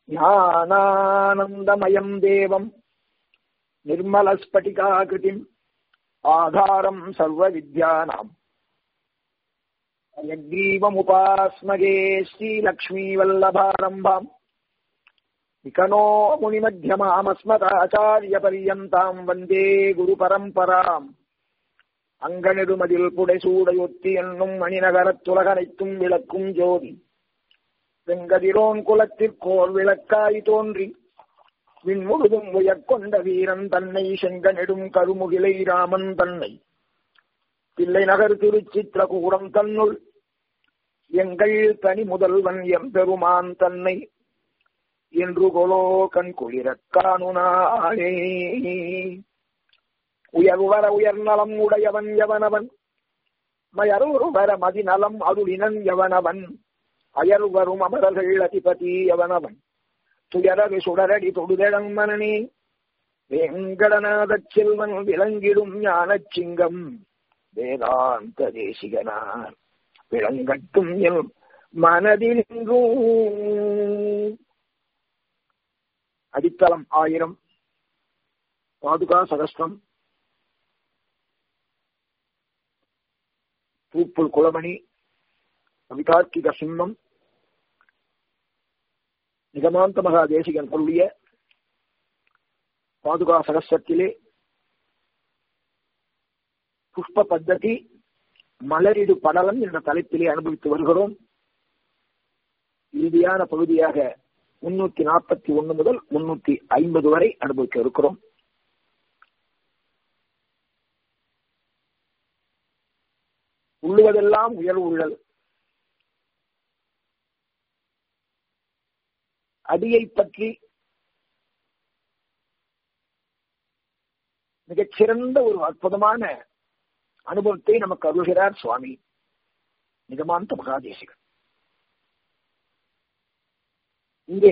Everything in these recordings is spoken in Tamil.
ஞானானந்தமயம் தேவம் நிர்மலஸ்பட்டிகாகிருதிம் ஆதாரம் சர்வ வித்யானாம் அயக்ரீவமுபாஸ்மகே ஸ்ரீலக்ஷ்மீவல்லபாரம்பாம் விகனோ முனிமத்தியமாமஸ்மதாச்சாரியபரியந்தாம் வந்தே குரு பரம்பராம் அங்கனெடுமதில் புடைசூடையொத்தி என்னும் மணிநகரத்துலகனைத்தும் விளக்கும் ஜோதி வெங்கதிரோன் குலத்திற்கோர் விளக்காய் தோன்றி விண்முழுதும் உயர்கொண்ட வீரன் தன்னை செங்கனெடும் கருமுகிலை ராமன் தன்னை பிள்ளை நகர் திருச்சித்திரகூடம் தன்னுள் எங்கள் தனி முதல்வன் எம்பெருமான் தன்னை என்று கொலோ கண் குளிரக் காணுனாளே உயர்வர உயர்நலம் உடையவன் எவனவன் மயருவர மதிநலம் அருளினன் எவனவன் அயர்வரும் அமரர்கள் அதிபதி எவனவன் துயரது சுடரடி தொடுதழம் மனனே வேங்கடநாதச் செல்வன் விளங்கிடும் ஞானச் சிங்கம் வேதாந்த தேசிகனார் விளங்கட்டும் என் மனதிலும் அடித்தளம் ஆயிரம் பாதுகா சகஸ்திரம் பூப்புல் குலமணி கவிதார்க்கிக சிம்மம் நிகமாந்த மகா தேசிகன் கொள்ளிய பாதுகா சகஸ்திரத்திலே புஷ்ப பத்ததி மலரிடு படலம் என்ற தலைப்பிலே அனுபவித்து வருகிறோம் இறுதியான பகுதியாக முன்னூத்தி நாற்பத்தி ஒன்னு முதல் முன்னூத்தி ஐம்பது வரை அனுபவிக்க இருக்கிறோம் உள்ளுவதெல்லாம் உயர்வு உள்ளல் அடியை பற்றி மிகச்சிறந்த ஒரு அற்புதமான அனுபவத்தை நமக்கு அருள்கிறார் சுவாமி நிகமாந்த மகாதேசிகன் இங்கே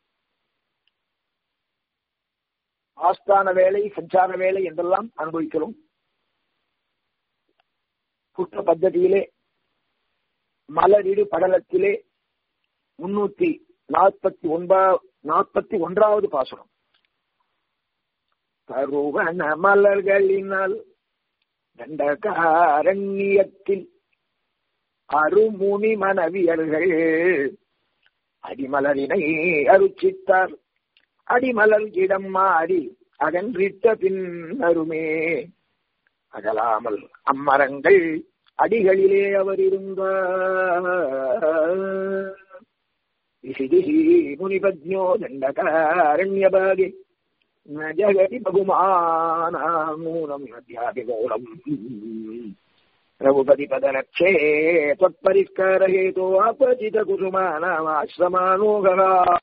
ஆஸ்தான வேலை சஞ்சார வேலை என்றெல்லாம் அனுபவிக்கிறோம் புஷ்ப பத்ததியிலே மலரிடு படலத்திலே முன்னூத்தி நாற்பத்தி ஒன்பா நாற்பத்தி ஒன்றாவது பாசுரம் கருவன மலர்களினால் தண்டகாரண்யத்தில் அருமுனி மனவியர்கள் அடிமலரினை அருச்சித்தார் அடிமலர் இடம் மாறி அகன்றிட்ட பின் அருமே அகலாமல் அம்மரங்கள் அடிகளிலே அவர் இருந்தார் முனிபத்யோ தண்டகாரண்யபாகே न जगति बहुमानानूनम् अध्यापिगौरम् रघुपतिपदरक्षे त्वत्परिष्कारहेतो अपचितकुसुमानामाश्रमानोगः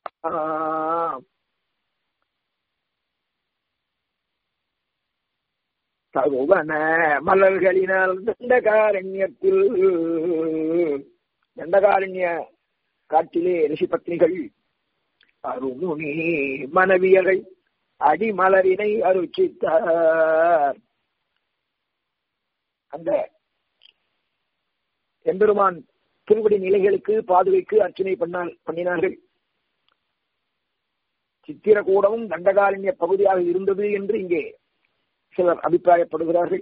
தகுவன மலர்களினால் தண்டகாரண்யத்தில் தண்டகாரண்ய காட்டிலே ரிஷி பத்னிகள் அருமுனி மனைவியர்கள் அடிமலரினை அருச்சித்தார் அந்த எம்பெருமான் திருவடி நிலைகளுக்கு பாதுகைக்கு அர்ச்சனை பண்ணால் பண்ணினார்கள் சித்திரக்கூடமும் தண்டகாரண்ய பகுதியாக இருந்தது என்று இங்கே சிலர் அபிப்பிராயப்படுகிறார்கள்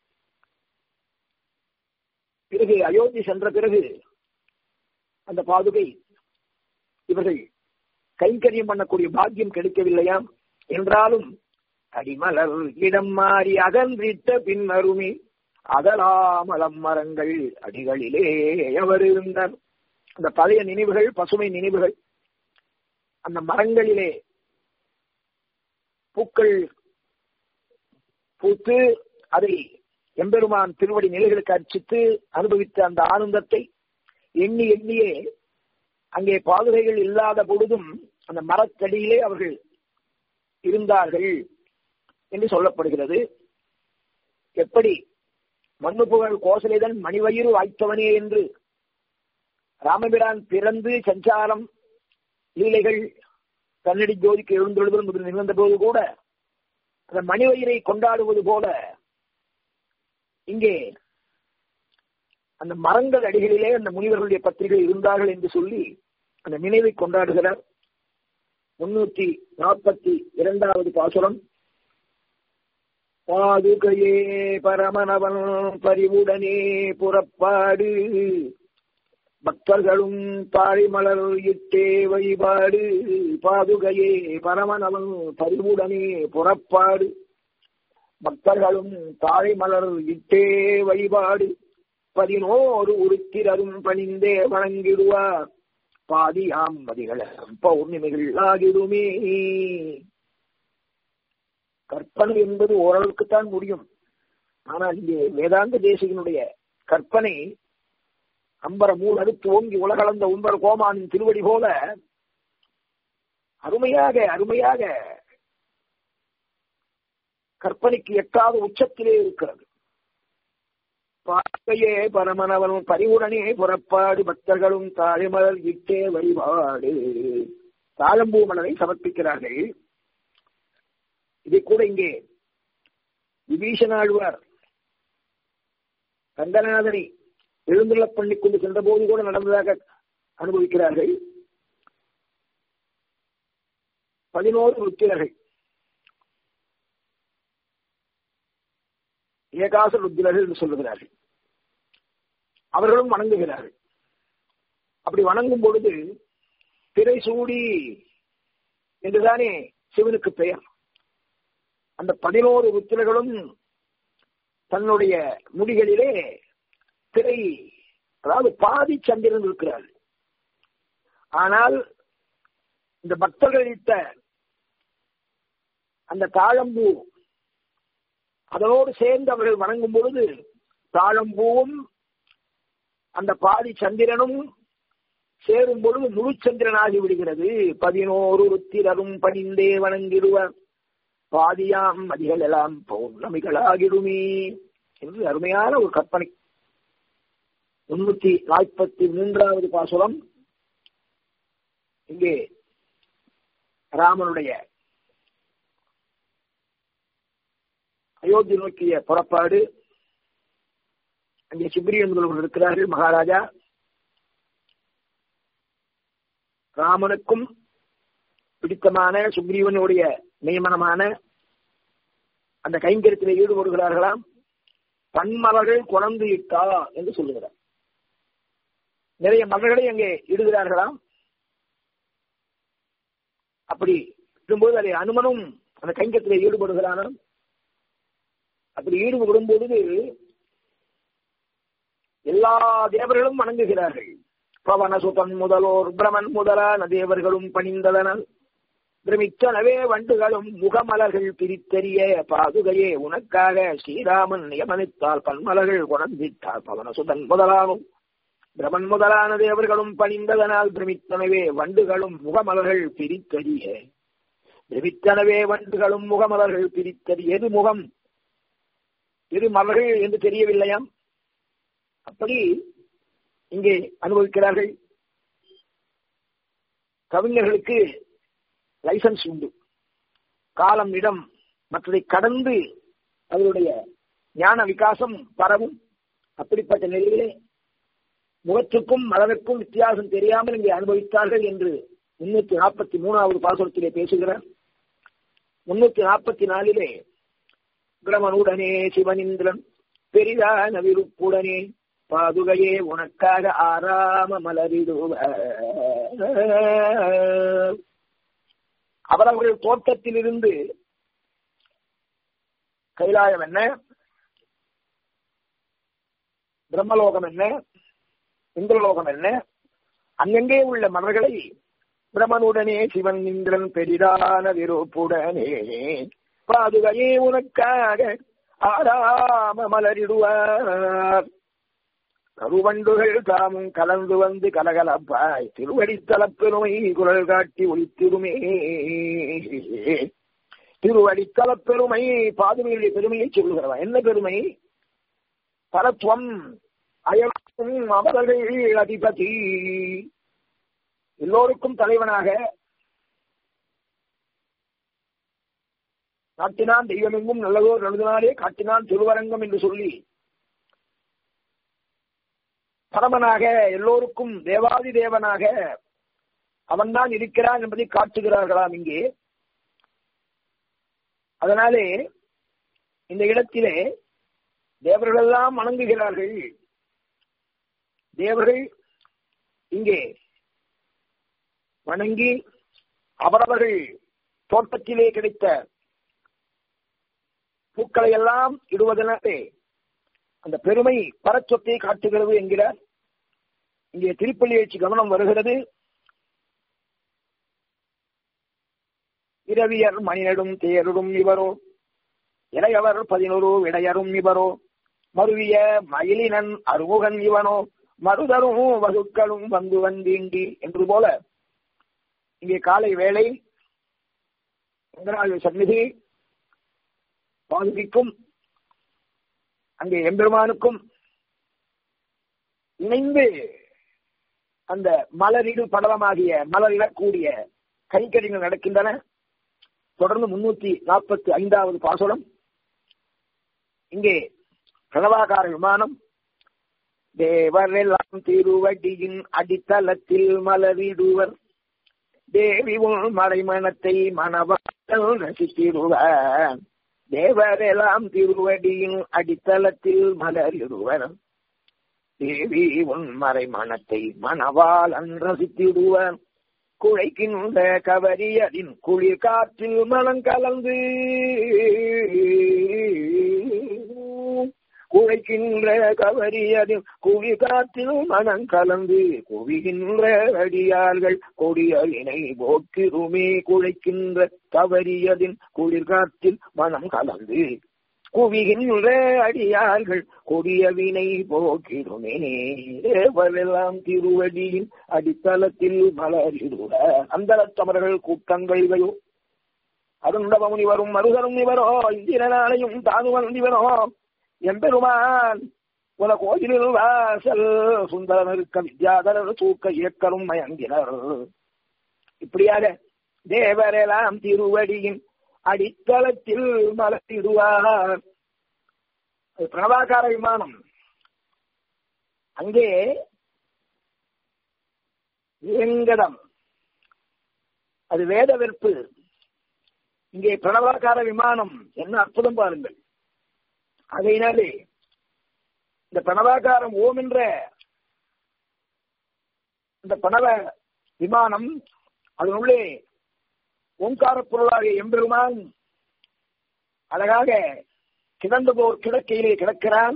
பிறகு அயோத்தி சென்ற பிறகு அந்த பாதுகை இவர்கள் கைங்கரியம் பண்ணக்கூடிய பாக்கியம் கிடைக்கவில்லையாம் என்றாலும் அடிமலர் இடம் மாறி அகன்றிட்ட பின்னருமே அகலாமலம் மரங்கள் அடிகளிலே அவர் இருந்தார் அந்த பழைய நினைவுகள் பசுமை நினைவுகள் அந்த மரங்களிலே பூக்கள் பூத்து அதை எம்பெருமான் திருவடி நிலைகளுக்கு அர்ச்சித்து அனுபவித்த அந்த ஆனந்தத்தை எண்ணி எண்ணியே அங்கே பாதுகைகள் இல்லாத பொழுதும் அந்த மரத்தடியிலே அவர்கள் இருந்தார்கள் என்று சொல்லப்படுகிறது எப்படி மண்ணு புகழ் கோசலைதன் மணிவயிறு வாய்த்தவனே என்று ராமபிரான் பிறந்து சஞ்சாரம் லீலைகள் கண்ணடி ஜோதிக்கு எழுந்தெழுதல் முதல் நிகழ்ந்த போது கூட அந்த மணிவயிரை கொண்டாடுவது போல இங்கே அந்த மரங்கள் அடிகளிலே அந்த முனிவர்களுடைய பத்திரிகை இருந்தார்கள் என்று சொல்லி அந்த நினைவை கொண்டாடுகிறார் முன்னூத்தி நாற்பத்தி இரண்டாவது பாசுரம் பாதுகையே பரமனவன் பரிவுடனே புறப்பாடு பக்தர்களும் தாழிமலர் இட்டே வழிபாடு பாதுகையே பரமனவன் பரிவுடனே புறப்பாடு பக்தர்களும் தாழைமலர் இட்டே வழிபாடு பதினோரு உருத்திரரும் பணிந்தே வணங்கிடுவார் பாதியாம் மதிகளம் பௌர்ணமிகள் ஆகிடுமே கற்பனை என்பது ஓரளவுக்குத்தான் முடியும் ஆனால் இங்கே வேதாந்த தேசிகனுடைய கற்பனை அம்பர மூல் அடுத்து ஓங்கி உலகளந்த உம்பர் கோமானின் திருவடி போல அருமையாக அருமையாக கற்பனைக்கு எட்டாத உச்சத்திலே இருக்கிறது பார்க்கையே பரமனவனும் பரிவுடனே புறப்பாடு பக்தர்களும் தாழிமலர் இட்டே வழிபாடு தாழம்பூ மலரை சமர்ப்பிக்கிறார்கள் இதை கூட இங்கே விபீஷணாழ்வார் கந்தநாதனை எழுந்துள்ள பண்ணி கொண்டு சென்ற போது கூட நடந்ததாக அனுபவிக்கிறார்கள் பதினோரு ருத்திரர்கள் ஏகாச ருத்திரர்கள் என்று சொல்லுகிறார்கள் அவர்களும் வணங்குகிறார்கள் அப்படி வணங்கும் பொழுது திரை சூடி என்றுதானே சிவனுக்கு பெயர் அந்த பதினோரு ருத்திரர்களும் தன்னுடைய முடிகளிலே திரை அதாவது பாதி சந்திரன் இருக்கிறார் ஆனால் இந்த பக்தர்கள் இட்ட அந்த தாழம்பூ அதனோடு சேர்ந்து அவர்கள் வணங்கும் பொழுது தாழம்பூவும் அந்த பாதி சந்திரனும் சேரும் பொழுது முழு சந்திரனாகி விடுகிறது பதினோரு ருத்திரரும் பணிந்தே வணங்கிடுவர் பாதியாம் மதிகள் எல்லாம் பௌர்ணமிகளாகிடுமே என்று அருமையான ஒரு கற்பனை முன்னூத்தி நாற்பத்தி மூன்றாவது பாசுரம் இங்கே ராமனுடைய அயோத்தி நோக்கிய புறப்பாடு அங்கே சுக்ரீவன் முதல்வர் இருக்கிறார்கள் மகாராஜா ராமனுக்கும் பிடித்தமான சுக்ரீவனுடைய நியமனமான அந்த கைங்கரியத்தில் ஈடுபடுகிறார்களாம் பன்மலர்கள் குழந்து இட்டா என்று சொல்லுகிறார் நிறைய மலர்களை அங்கே இடுகிறார்களாம் அப்படி இருக்கும்போது அதை அனுமனும் அந்த கைங்கத்தில் ஈடுபடுகிறானாம் அப்படி ஈடுபடும் பொழுது எல்லா தேவர்களும் வணங்குகிறார்கள் பவனசுதன் முதலோர் பிரமன் முதலான தேவர்களும் பணிந்ததனால் பிரமித்தனவே வண்டுகளும் முகமலர்கள் பிரித்தெறிய பாதுகையே உனக்காக ஸ்ரீராமன் நியமனித்தால் பன்மலர்கள் குணந்திட்டால் பவனசுதன் முதலானும் பிரமன் முதலான தேவர்களும் பணிந்ததனால் பிரமித்தனவே வண்டுகளும் முகமலர்கள் பிரித்தறிய பிரமித்தனவே வண்டுகளும் முகமலர்கள் பிரித்தறிய எது முகம் எது மலர்கள் என்று தெரியவில்லையாம் அப்படி இங்கே அனுபவிக்கிறார்கள் கவிஞர்களுக்கு லைசன்ஸ் உண்டு காலம் இடம் மற்றதை கடந்து அவருடைய ஞான விகாசம் பரவும் அப்படிப்பட்ட நிலையிலே முகத்துக்கும் மலருக்கும் வித்தியாசம் தெரியாமல் இங்கே அனுபவித்தார்கள் என்று முன்னூத்தி நாற்பத்தி மூணாவது பாசுரத்திலே பேசுகிறார் முன்னூத்தி நாற்பத்தி நாலிலே பிரமனுடனே சிவனிந்திரன் பெரிதான விருப்புடனே பாதுகையே உனக்காக ஆறாம மலரிடுவ அவரவர்கள் தோட்டத்திலிருந்து கைலாயம் என்ன பிரம்மலோகம் என்ன இந்திரலோகம் என்ன அங்கங்கே உள்ள மலர்களை பிரமனுடனே சிவன் இந்திரன் பெரிதான விருப்புடனே பாதுகையே உனக்காக ஆறாம மலரிடுவார் கருவண்டுகள் தாமும் கலந்து வந்து கலகலப்பாய் திருவடித்தலப்பெருமை குரல் காட்டி ஒளித்திருமே திருவடித்தலப்பெருமை பாதுமையுடைய பெருமையை சொல்லுகிறவா என்ன பெருமை பரத்வம் அயலும் அவர்கள் அதிபதி எல்லோருக்கும் தலைவனாக காட்டினான் தெய்வமெங்கும் நல்லதோர் நல்லதினாலே காட்டினான் திருவரங்கம் என்று சொல்லி பரமனாக எல்லோருக்கும் தேவாதி தேவனாக அவன்தான் இருக்கிறான் என்பதை காட்டுகிறார்களாம் இங்கே அதனாலே இந்த இடத்திலே தேவர்களெல்லாம் வணங்குகிறார்கள் தேவர்கள் இங்கே வணங்கி அவரவர்கள் தோட்டத்திலே கிடைத்த பூக்களை எல்லாம் இடுவதனாலே அந்த பெருமை பரச்சொத்தை காட்டுகிறது என்கிறார் இங்கே திருப்பள்ளி எழுச்சி கவனம் வருகிறது இரவியர் மணிநடும் தேரரும் இவரோ இளையவர் பதினொரு விடையரும் இவரோ மருவிய மயிலினன் அருமுகன் இவனோ மருதரும் வகுக்களும் வந்து வந்தீண்டி என்று போல இங்கே காலை வேளை சந்நிதி பாதுகிக்கும் அங்கே எம்பெருமானுக்கும் இணைந்து அந்த மலரிடு படலமாகிய மலரிடக்கூடிய கைக்கறிகள் நடக்கின்றன தொடர்ந்து முன்னூத்தி நாற்பத்தி ஐந்தாவது பாசுரம் இங்கே பிரணவாகார விமானம் தேவரெல்லாம் திருவடியின் அடித்தளத்தில் மலரிடுவர் தேவி உள் மறைமணத்தை மணவாள் ரசித்திடுவர் தேவரெல்லாம் திருவடியின் அடித்தளத்தில் மலரிடுவர் தேவி உன் மறைமணத்தை மணவாளன் ரசித்திடுவர் குழைக்கின்ற கவரியரின் குளிர் காற்றில் மனம் கலந்து குழைக்கின்ற கவரியரின் குளிர் காற்றில் மனம் கலந்து குவிகின்ற அடியார்கள் கொடியலினை போக்கிருமே குழைக்கின்ற கவரியரின் குளிர் காற்றில் மனம் கலந்து குவிகின்ற அடியார்கள் கொடிய வினை போக்கிடுமே தேவரெல்லாம் திருவடியின் அடித்தளத்தில் மலரிடுவ அந்தரத்தமர்கள் கூட்டங்கள் இவையோ அருண்டவம் இவரும் மருதரும் இவரோ இந்திரனாலையும் தானுவன் இவரோ எம்பெருமான் உல கோயிலில் வாசல் சுந்தரம் இருக்க வித்யாதரர் தூக்க இயக்கரும் மயங்கினர் இப்படியாக தேவரெல்லாம் திருவடியின் அடித்தளத்தில் மலரிடுவார் பிரணவாகார விமானம் அங்கே வேங்கடம் அது வேத வெறுப்பு இங்கே பிரணவாகார விமானம் என்ன அற்புதம் பாருங்கள் அதையினாலே இந்த பிரணவாகாரம் ஓம் என்ற இந்த பிரணவ விமானம் அதனுள்ளே ஓங்கார பொருளாக எம்பெருமான் அழகாக கிடந்து போர் கிடக்கையிலே கிடக்கிறான்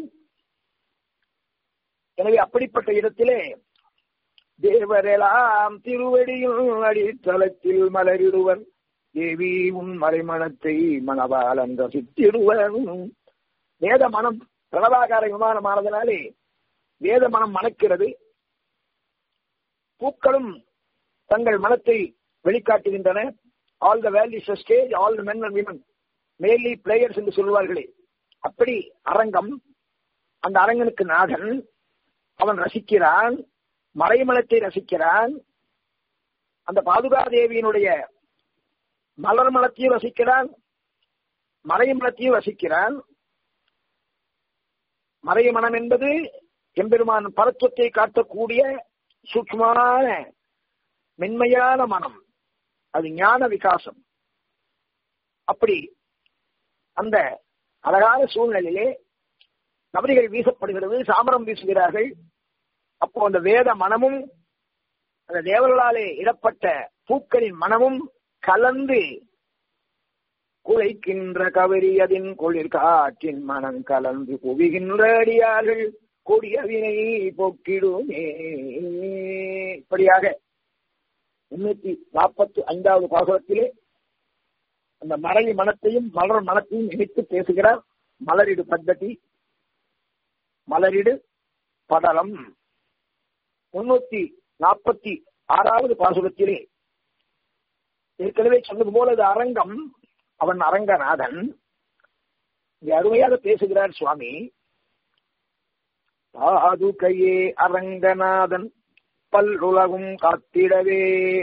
எனவே அப்படிப்பட்ட இடத்திலே தேவரெல்லாம் திருவடியும் அடித்தளத்தில் மலரிடுவர் தேவி உன் மறைமணத்தை மணவாளன் ரசித்திடுவர் வேத மனம் பிரணவாகார விமானமானதனாலே வேத மனம் மணக்கிறது பூக்களும் தங்கள் மனத்தை வெளிக்காட்டுகின்றன all the values stage all the men and women merely players என்று சொல்வார்களே அப்படி அரங்கம் அந்த அரங்கனுக்கு நாதன் அவன் ரசிக்கிறான் மறைமலத்தை ரசிக்கிறான் அந்த பாதுகாதேவியினுடைய மலர் மலத்தையும் ரசிக்கிறான் மறைமலத்தையும் ரசிக்கிறான் மறைமணம் என்பது எம்பெருமான் பரத்துவத்தை காட்டக்கூடிய சூக்மமான மென்மையான மனம் அது ஞான விகாசம் அப்படி அந்த அழகான சூழ்நிலையிலே நபரிகள் வீசப்படுகிறது சாமரம் வீசுகிறார்கள் அப்போ அந்த வேத மனமும் அந்த தேவர்களாலே இடப்பட்ட பூக்களின் மனமும் கலந்து குலைக்கின்ற கவரியதின் குளிர் காற்றின் மனம் கலந்து குவிகின்ற அடியார்கள் கொடியவினை போக்கிடுமே இப்படியாக முன்னூத்தி நாற்பத்தி ஐந்தாவது பாகத்திலே அந்த மறை மனத்தையும் மலர் மனத்தையும் இணைத்து பேசுகிறார் மலரிடு பத்ததி மலரிடு படலம் முன்னூத்தி நாற்பத்தி ஆறாவது பாசுரத்திலே ஏற்கனவே சொன்னது போல அது அரங்கம் அவன் அரங்கநாதன் இங்கே அருமையாக பேசுகிறார் சுவாமி பாதுகையே அரங்கநாதன் பல்லுலகும் காத்திடவே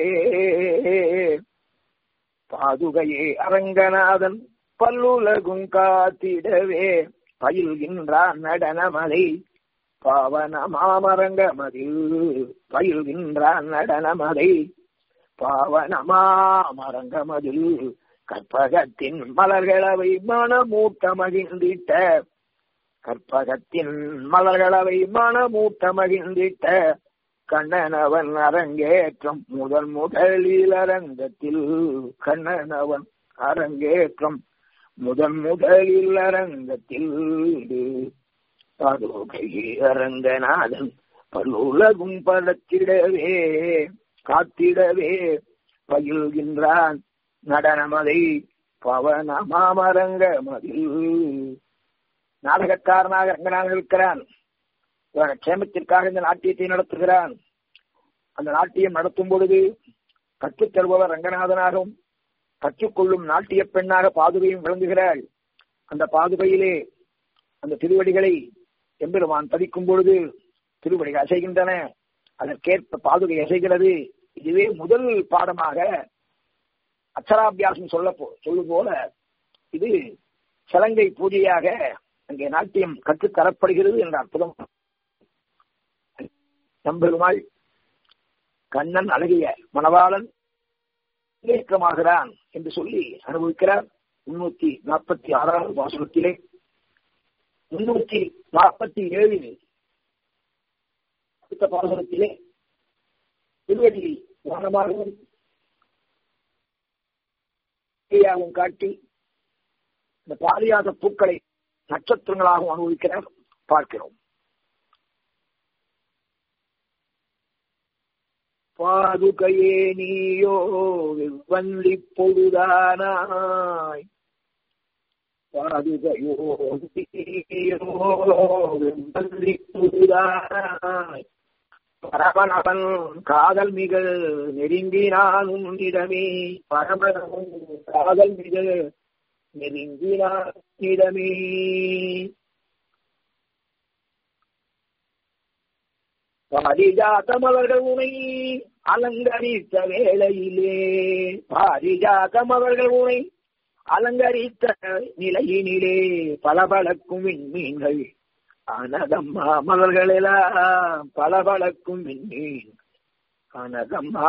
பாதுகையே அரங்கநாதன் பல்லுலகும் காத்திடவே பயில்கின்றான் நடனமலை பாவன மாமரங்கமதில் பயில்கின்றான் நடனமலை பாவனமா மரங்கமதில் கற்பகத்தின் மலர்களவை மனமூட்ட மகிழ்ந்திட்ட கற்பகத்தின் மலர்களவை மனமூட்ட மகிழ்ந்திட்ட கண்ணனவன் அரங்கேற்றம் முதல் முதலில் அரங்கத்தில் கண்ணனவன் அரங்கேற்றம் முதன் முதலில் அரங்கத்தில் பாதுகை அரங்கநாதன் பல்லுலகும் படத்திடவே காத்திடவே பயில்கின்றான் நடனமதை பவன மாமரங்கமதில் நாடகக்காரனாக ரங்கநாதன் இருக்கிறான் க்ஷேமத்திற்காக இந்த நாட்டியத்தை நடத்துகிறான் அந்த நாட்டியம் நடத்தும் பொழுது கற்றுத் தருபவர் ரங்கநாதனாகவும் கற்றுக்கொள்ளும் நாட்டிய பெண்ணாக பாதுகையும் விளங்குகிறாள் அந்த பாதுகையிலே அந்த திருவடிகளை எம்பெருமான் பதிக்கும் பொழுது திருவடிகள் அசைகின்றன அதற்கேற்ப பாதுகை அசைகிறது இதுவே முதல் பாடமாக அச்சராபியாசம் சொல்ல சொல்லும் போல இது சலங்கை பூஜையாக அங்கே நாட்டியம் கற்றுத்தரப்படுகிறது என்ற அற்புதம் நம்பெருமாள் கண்ணன் அழகிய மணவாளன் இயக்கமாகிறான் என்று சொல்லி அனுபவிக்கிறார் முன்னூத்தி நாற்பத்தி ஆறாவது வாசகத்திலே முன்னூத்தி நாற்பத்தி ஏழில் அடுத்த பாசனத்திலே திருவடி வானமாகவும் காட்டி இந்த பாரியாத பூக்களை நட்சத்திரங்களாகவும் அனுபவிக்கிறார் பார்க்கிறோம் பாதுகையே நீயோ வெவ்வந்தி பொழுதானாய் பாதுகையோ நீயோ வெவ்வந்தி பொழுதானாய் பரமனவன் காதல் மிக நெருங்கினான் உன்னிடமே பரமனவன் காதல் மிக நெருங்கினான் இடமே பாரிஜாத மலர்கள் உனை அலங்கரித்த வேளையிலே பாரிஜாத மலர்கள் உனை அலங்கரித்த நிலையினிலே பளபளக்கும் விண்மீன்கள் அனதம்மா மலர்களெல்லாம் பளபளக்கும் விண்மீன் அனதம்மா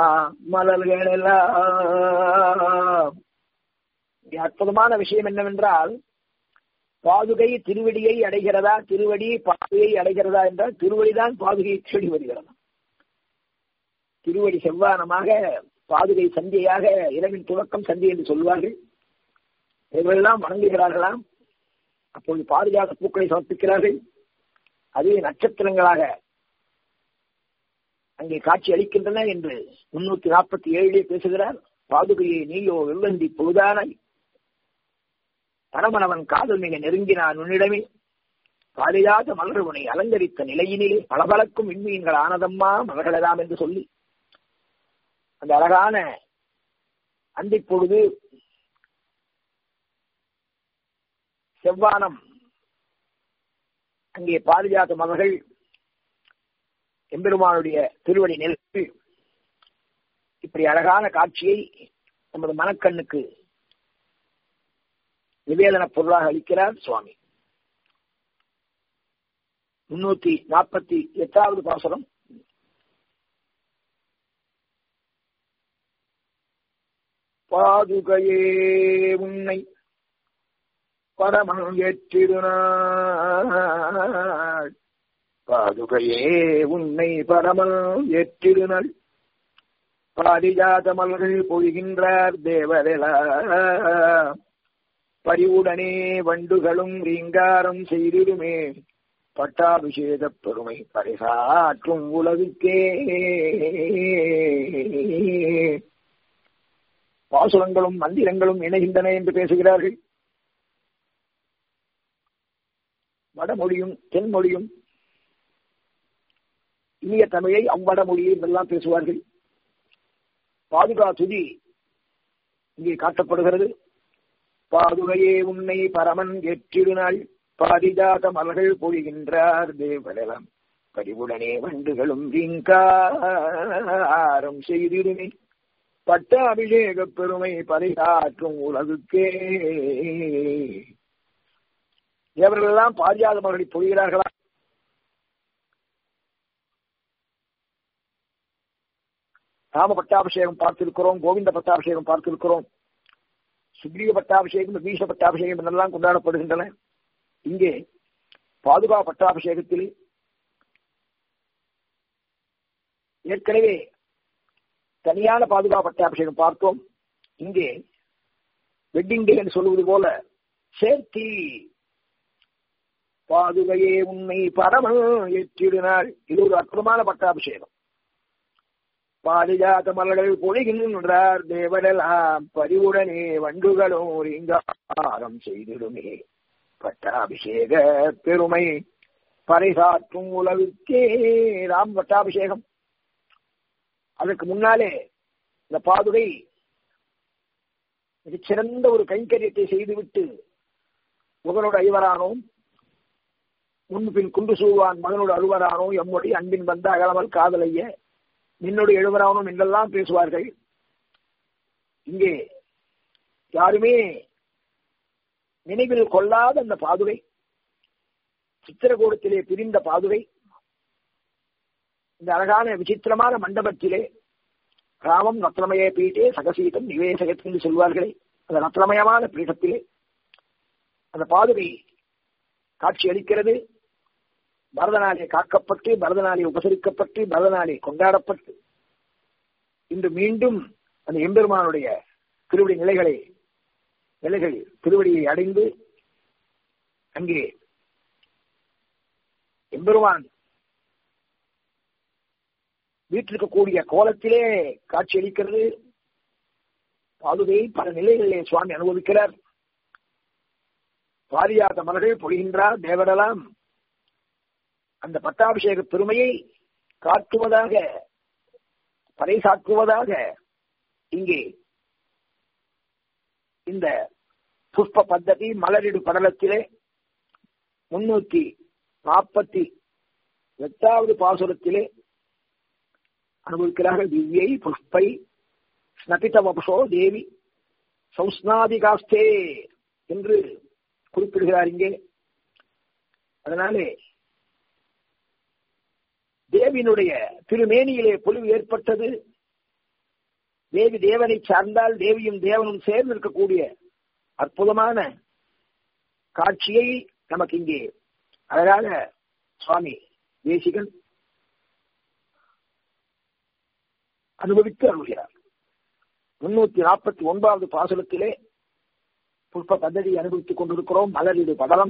மலர்களெல்லாம் அற்புதமான விஷயம் என்னவென்றால் பாதுகை திருவடியை அடைகிறதா திருவடி பாதுகையை அடைகிறதா என்றால் திருவடிதான் பாதுகையை தேடி வருகிறதா திருவடி செவ்வானமாக பாதுகை சந்தியாக இரவின் துவக்கம் சந்தி என்று சொல்வார்கள் இவர்களெல்லாம் வணங்குகிறார்களாம் அப்பொழுது பாதுகாத்த பூக்களை சமர்ப்பிக்கிறார்கள் அதே நட்சத்திரங்களாக அங்கே காட்சி அளிக்கின்றன என்று முன்னூத்தி நாற்பத்தி ஏழிலே பேசுகிறார் பாதுகையை நீயோ வெள்ளந்தி பொழுதானாய் பரமனவன் காதல் மிக நெருங்கினான் உன்னிடமே பாலியாத மலர் உனை அலங்கரித்த நிலையினிலே பளபளக்கும் விண்மீன்கள் ஆனதம்மா மலர்களெல்லாம் என்று சொல்லி அந்த அழகான அந்தி பொழுது செவ்வானம் அங்கே பாரிஜாத மலர்கள் எம்பெருமானுடைய திருவடி நெருப்பு இப்படி அழகான காட்சியை நமது மனக்கண்ணுக்கு நிவேதன பொருளாக அளிக்கிறார் சுவாமி முன்னூத்தி நாற்பத்தி எட்டாவது பாசனம் பாதுகையே உன்னை பரமம் ஏற்றிருநாள் பாதுகையே உன்னை பரமல் ஏற்றிருநாள் பாரிஜாத மலர்கள் பொழிகின்றார் தேவரெலா பரிவுடனே வண்டுகளும் ரீங்காரம் செய்திடுமே பட்டாபிஷேக பெருமை பரிசாற்றும் உலகுக்கே பாசுரங்களும் மந்திரங்களும் இணைகின்றன என்று பேசுகிறார்கள் வடமொழியும் தென்மொழியும் இனிய தமிழை அவ்வட மொழியை எல்லாம் பேசுவார்கள் பாதுகா துதி இங்கே காட்டப்படுகிறது பாதுகையே உன்னை பரமன் ஏற்றிடுநாள் பாரிஜாத மலர்கள் பொழிகின்றார் தேவரெல்லாம் பரிவுடனே வண்டுகளும் வீங்காரம் செய்திடுமே பட்ட அபிஷேக பெருமை பரிசாற்றும் உலகுக்கே இவர்களெல்லாம் பாரிஜாத மலர்களை பொழிகிறார்களா ராம பட்டாபிஷேகம் பார்த்திருக்கிறோம் கோவிந்த பட்டாபிஷேகம் பார்த்திருக்கிறோம் சுக்ரீவ பட்டாபிஷேகம் பீஷ பட்டாபிஷேகம் என்றெல்லாம் கொண்டாடப்படுகின்றன இங்கே பாதுகா பட்டாபிஷேகத்தில் ஏற்கனவே தனியான பாதுகா பட்டாபிஷேகம் பார்த்தோம் இங்கே வெட்டிங் டே என்று சொல்லுவது போல சேர்த்தி பாதுகையே உண்மை பரமன் ஏற்றிடுனாள் இது ஒரு அற்புதமான பட்டாபிஷேகம் பாரிஜாத மலர்கள் பொழிகின்றார் தேவரெல்லாம் பரிவுடனே வண்டுகளும் ரீங்காரம் செய்திடுமே பட்டாபிஷேக பெருமை பறைசாற்றும் உலகுக்கே ராம் பட்டாபிஷேகம் அதற்கு முன்னாலே இந்த பாதுகை மிகச்சிறந்த ஒரு கைங்கரியத்தை செய்துவிட்டு முகனோடு ஐவரானோம் முன்பின் குண்டு சூழ்வான் மகனோடு அழுவரானோ எம்முடைய அன்பின் வந்த அகலமல் காதலைய நின்னோடு எழுவரானோம் என்றெல்லாம் பேசுவார்கள் இங்கே யாருமே நினைவில் கொள்ளாத அந்த பாதுகை சித்திரகூடத்திலே பிரிந்த பாதுகை இந்த அழகான விசித்திரமான மண்டபத்திலே ராமம் ரத்னமய பீட்டே சகசீதம் நிவேசகத் என்று சொல்வார்களே அந்த ரத்னமயமான பீடத்திலே அந்த பாதுகை காட்சி அளிக்கிறது பரதனாலே காக்கப்பட்டு பரதனாலே உபசரிக்கப்பட்டு பரதனாலே கொண்டாடப்பட்டு இன்று மீண்டும் அந்த எம்பெருமானுடைய திருவடி நிலைகளை நிலைகள் திருவடியை அடைந்து அங்கே எம்பெருமான் வீட்டிருக்கக்கூடிய கோலத்திலே காட்சி அளிக்கிறது பாதுகை பல நிலைகளிலே சுவாமி அனுபவிக்கிறார் பாரியாத மலர்கள் பொழிகின்றார் தேவரெல்லாம் அந்த பட்டாபிஷேக பெருமையை காட்டுவதாக பறைசாற்றுவதாக இங்கே இந்த புஷ்ப பத்ததி மலரிடு படலத்திலே முன்னூத்தி நாற்பத்தி எட்டாவது பாசுரத்திலே அனுபவிக்கிறார்கள் திவ்யை புஷ்பை ஸ்னபித வபுஷோ தேவி சௌஸ்நாதிகாஸ்தே என்று குறிப்பிடுகிறார் இங்கே அதனாலே தேவியினுடைய திருமேனியிலே பொலிவு ஏற்பட்டது தேவி தேவனை சார்ந்தால் தேவியும் தேவனும் சேர்ந்து இருக்கக்கூடிய அற்புதமான காட்சியை நமக்கு இங்கே அழகாக சுவாமி தேசிகன் அனுபவித்து அருள்கிறார் முன்னூத்தி நாற்பத்தி ஒன்பதாவது பாசுரத்திலே புஷ்ப பദ്ധதி அனுபவித்துக் கொண்டிருக்கிறோம் மலரிடு படலம்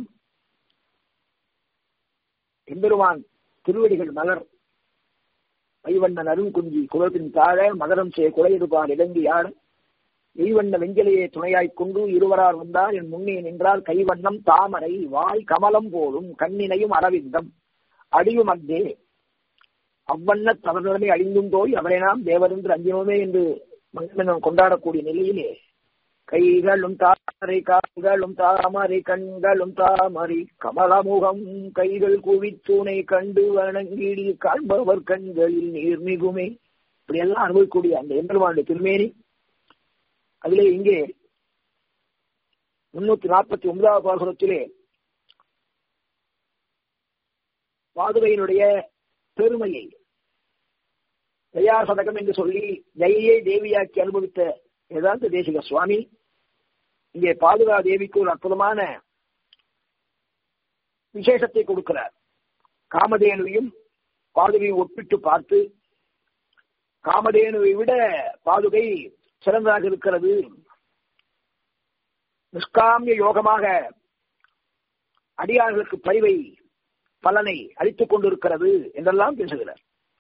எம்பெருமான் திருவடிகள் மலர் மைவண்ணன் அருங்குஞ்சி குலத்தின் தாழ மகரம் சே குலையிருப்பார் இலங்கியார் மெய்வண்ண வெஞ்சலையை துணையாய்க் கொண்டு இருவரார் வந்தார் என் முன்னே நின்றால் கைவண்ணம் தாமரை வாய் கமலம் போலும் கண்ணினையும் அரவிந்தம் அடியும் அத்தே அவ்வண்ண தவறுநிலைமை அழிந்தும் போய் அவரை நாம் தேவரென்று அஞ்சினோமே என்று மங்கனம் கொண்டாடக்கூடிய நிலையிலே கைகளும் தாமரை கால்களும் தாமரை கண்களும் தாமரை கமலமுகம் கைகள் குவித்தூனை கண்டு வணங்கிடி காண்பவர் கண்களில் நீர் மிகுமே இப்படி எல்லாம் அனுபவிக்கூடிய அந்த எம்பெருமானுடைய திருமேனி அதிலே இங்கே முன்னூத்தி நாற்பத்தி ஒன்பதாவது பாசுரத்திலே பாதுகையினுடைய பெருமையை தயாசதகம் என்று சொல்லி ஜெயியை தேவியாக்கி அனுபவித்த வேதாந்த தேசிக சுவாமி இங்கே பாதுகா தேவிக்கு ஒரு அற்புதமான விசேஷத்தை கொடுக்கிறார் காமதேனுவையும் பாதுகையும் ஒப்பிட்டு பார்த்து காமதேனுவை விட பாதுகை சிறந்ததாக இருக்கிறது நிஷ்காமிய யோகமாக அடியார்களுக்கு பரிவை பலனை அளித்துக் கொண்டிருக்கிறது என்றெல்லாம் பேசுகிறார்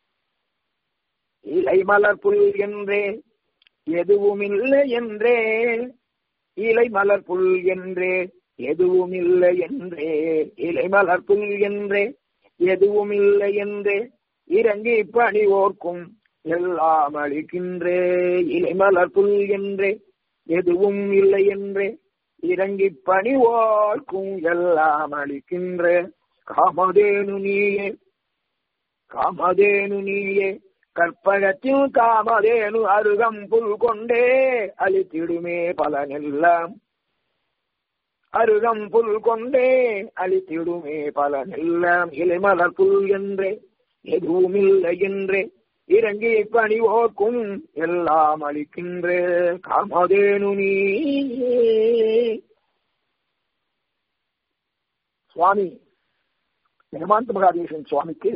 இலை மலர் புல் என்றே எதுவும் இல்லை என்றே இலை மலர் புல் என்றே எதுவும் இல்லை என்றே இலை மலர் புல் என்றே எதுவும் இல்லை என்றே இறங்கி பணிவோர்க்கும் எல்லாம் அளிக்கின்றே இலை மலர் புல் என்றே எதுவும் இல்லை என்றே இறங்கி பணிவோர்க்கும் எல்லாம் அளிக்கின்ற காமதேனு நீயே காமதேனு நீயே கற்பகத்தில் காமதேனு அருகம் புல் கொண்டே அழித்திடுமே பலனெல்லாம் அருகம் புல் கொண்டே அழித்திடுமே பலனெல்லாம் இலைமலர் புல் என்றே எதுவும் இல்லை என்றே இறங்கி பணிவோக்கும் எல்லாம் அளிக்கின்ற காமதேனு நீ சுவாமி நிகமாந்த மகாதேசன் சுவாமிக்கு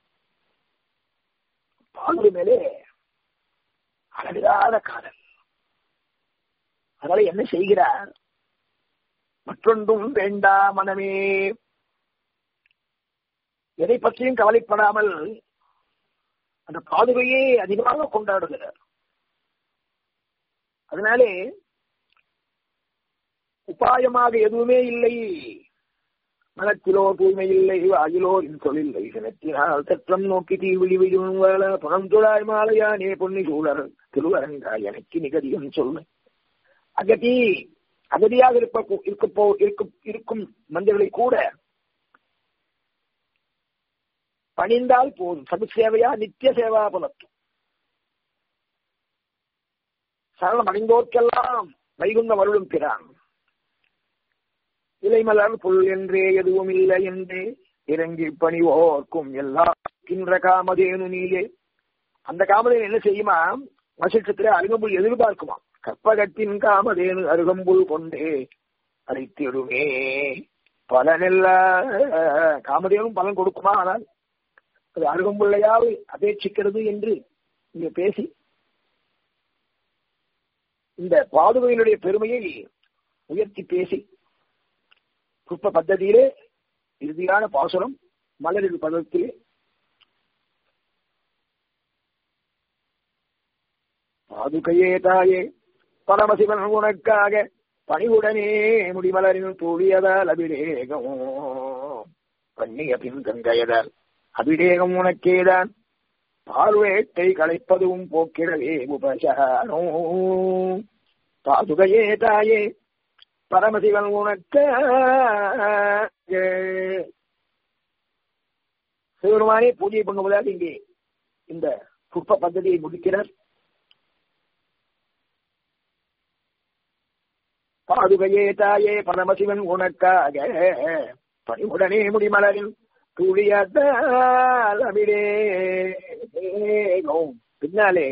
பாண்டு மேலே அளவிலாத காதல் அதனால என்ன செய்கிறார் மற்றொன்றும் வேண்டா மனமே எதை பற்றியும் கவலைப்படாமல் அந்த பாதுகையே அதிகமாக கொண்டாடுகிறார் அதனாலே உபாயமாக எதுவுமே இல்லை மனத்திலோ தூய்மை இல்லை வாயிலோ தொழில்லை சினத்தினால் சற்றம் நோக்கி தீவிழி விழும் வேள புறம் துழாய் மாலையானே பொன்னி சூழர் திருவரங்கா எனக்கு நிகதியும் சொல்லு அகதி அகதியாக இருப்ப இருக்கப்போ இருக்கும் இருக்கும் மனிதர்களை கூட பணிந்தால் போதும் சது சேவையா நித்திய சேவா புலத்தும் சரணம் அடைந்தோர்க்கெல்லாம் வைகுந்த வருளும் பிறான் இலைமலர் புல் என்றே எதுவும் இல்லை என்றே இறங்கி பணிவோர்க்கும் எல்லாம் கின்ற காமதேனு நீலே அந்த காமதேனு என்ன செய்யுமா வசிஷ்டத்திலே அருகம்புல் எதிர்பார்க்குமா கற்பகத்தின் காமதேனு அருகம்புல் கொண்டே அழைத்திடுமே பலனெல்ல காமதேனும் பலன் கொடுக்குமா ஆனால் அது அருகம்புள்ளையாவது அபேட்சிக்கிறது என்று இங்க பேசி இந்த பாதுகையினுடைய பெருமையை உயர்த்தி பேசி புஷ்ப பத்ததியிலே இறுதியான பாசுரம் மலரில் பதத்திலே பாதுகையே தாயே பரமசிவன் உனக்காக பணிவுடனே முடிமலரின் தூழியதால் அபிடேகம் பண்ணிய பின் கங்கையதால் அபிடேகம் உனக்கேதான் பார்வேட்டை களைப்பதும் போக்கிடவே உபசாரோ பாதுகையே தாயே பரமசிவன் உனக்க சிவருமானே பூஜை பண்ணுவதாக இங்கே இந்த புஷ்ப பദ്ധதியை முடிக்கிறார் பாதுகையே தாயே பரமசிவன் உனக்காக பணிவுடனே முடிமலரில் பின்னாலே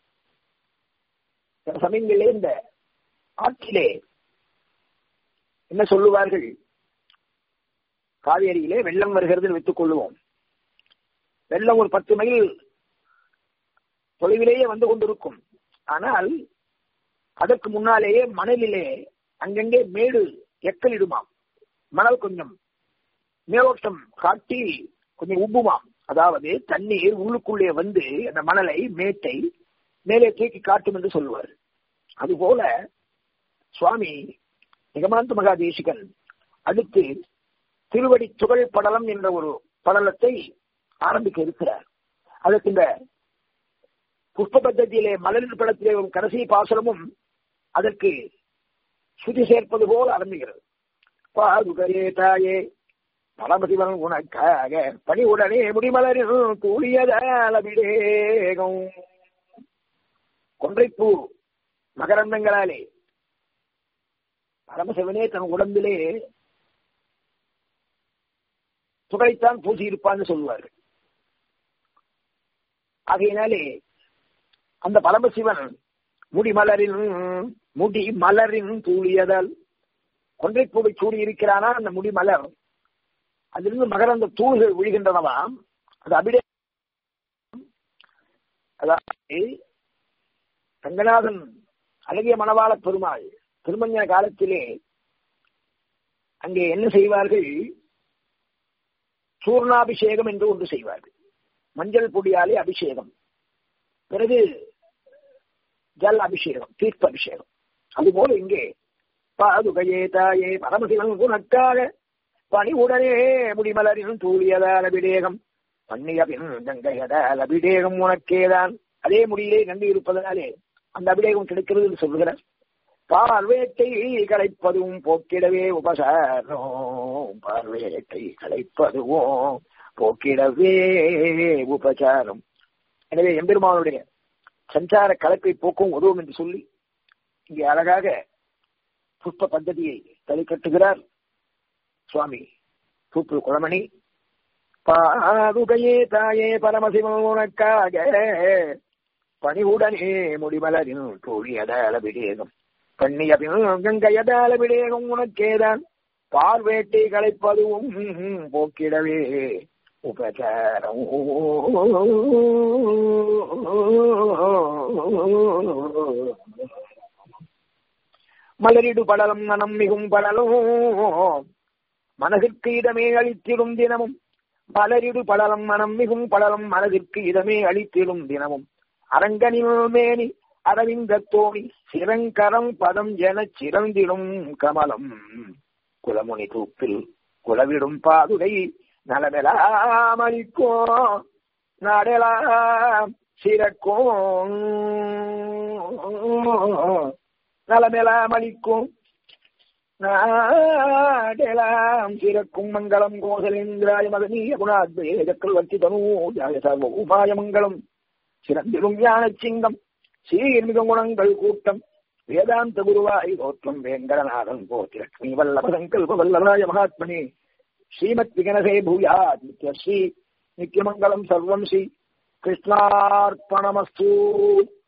சமயங்களே இந்த ஆற்றிலே என்ன சொல்லுவார்கள் காவேரியிலே வெள்ளம் வருகிறது வைத்துக் கொள்ளுவோம் வெள்ளம் ஒரு பத்து மைல் தொலைவிலேயே வந்து கொண்டிருக்கும் ஆனால் அதற்கு முன்னாலேயே மணலிலே அங்கங்கே மேடு எக்கலிடுமாம் மணல் கொஞ்சம் மேலோட்டம் காட்டி கொஞ்சம் உப்புமாம் அதாவது தண்ணீர் உள்ளுக்குள்ளே வந்து அந்த மணலை மேட்டை மேலே தூக்கி காட்டும் என்று சொல்லுவார் அதுபோல சுவாமி நிகமாந்த மகாதேசிகன் அடுத்து திருவடி துகள் படலம் என்ற ஒரு படலத்தை ஆரம்பிக்க இருக்கிறார் அதற்கு இந்த புஷ்ப பத்தத்திலே மலரின் படத்திலே ஒரு கடைசி பாசனமும் அதற்கு சுதி சேர்ப்பது போல ஆரம்பிக்கிறது பாதுகரே தாயே பரமசிவன் உனக்காக பணி உடனே முடிமலரில் கூடியதால் அபிடேகம் கொன்றைப்பூ மகரந்தங்களாலே பரமசிவனே தன் உடம்பிலே துகளைத்தான் பூசி இருப்பான்னு சொல்லுவார்கள் ஆகையினாலே அந்த பரமசிவன் முடிமலரின் முடி மலரின் தூளியதால் கொன்றைப்பூவை சூடி இருக்கிறானா அந்த முடி மலர் அதிலிருந்து மகரந்த தூள்கள் விழுகின்றனவாம் அது அபிடே அதாவது ரங்கநாதன் அழகிய மணவாள பெருமாள் திருமஞ்ச காலத்திலே அங்கே என்ன செய்வார்கள் சூர்ணாபிஷேகம் என்று ஒன்று செய்வார்கள் மஞ்சள் பொடியாலே அபிஷேகம் பிறகு ஜல் அபிஷேகம் தீர்த்த அபிஷேகம் அதுபோல இங்கே பாதுகையே தாயே பரமசிவன் குணக்காக பணிவுடனே முடிமலரின் தூளியதால் அபிடேகம் பண்ணிய பின் கங்கையதால் அபிடேகம் உனக்கேதான் அதே முடியிலே நன்றி இருப்பதனாலே அந்த அபிடேகம் கிடைக்கிறது என்று சொல்லுகிறார் பார்வேட்டை களைப்பதும் போக்கிடவே உபசாரம் பார்வேட்டை களைப்பதுவும் போக்கிடவே உபசாரம் எனவே எம்பெருமானுடைய சஞ்சார கலப்பை போக்கும் உதவும் என்று சொல்லி இங்கே அழகாக புஷ்ப பద్ధதியை தலை கட்டுகிறார் சுவாமி தூப்பு குளமணி பாதுகையே தாயே பரமசிவம் உனக்காக பணிவுடனே முடிமலரின் தோழியதால விடேகம் கண்ணிய கங்கையதால விடேகம் உனக்கேதான் பார்வேட்டை களைப்பதுவும் போக்கிடவே உபச்சாரம் மலரிடு படலம் மனம் மிகும் படலும் மனதிற்கு இடமே அளித்திடும் தினமும் மலரிடு படலம் மனம் மிகும் படலம் மனதிற்கு இடமே அளித்திடும் தினமும் அரங்கனில் மேனி அரவிந்த தோணி சிறங்கரம் பதம் என சிறந்திடும் கமலம் குலமுனி தூப்பில் குலவிடும் பாதுகை நலமெலாம் அளிக்கும் நாடெலாம் சிறக்கும் நலமெலாம் அளிக்கும் நாடெலாம் சிறக்கும் மங்களம் கோசலேந்திராய மகனீய குணாத்வய சக்கரவர்த்தி தனூஜாய சர்வ உபாய மங்களம் சிறந்திடும் ஞான சிங்கம் சீர்மிக குணங்கள் கூட்டம் வேதாந்த குருவாய் தோற்றம் வேங்கடநாதன் போத்திரக்ஷ்மி வல்லப சங்கல்ப வல்லராய மகாத்மனே ஸ்ரீமத் விகனசே பூயாத் நித்யஸ்ரீ நித்யமங்கலம் சர்வம் ஸ்ரீ கிருஷ்ணார்ப்பணமஸ்து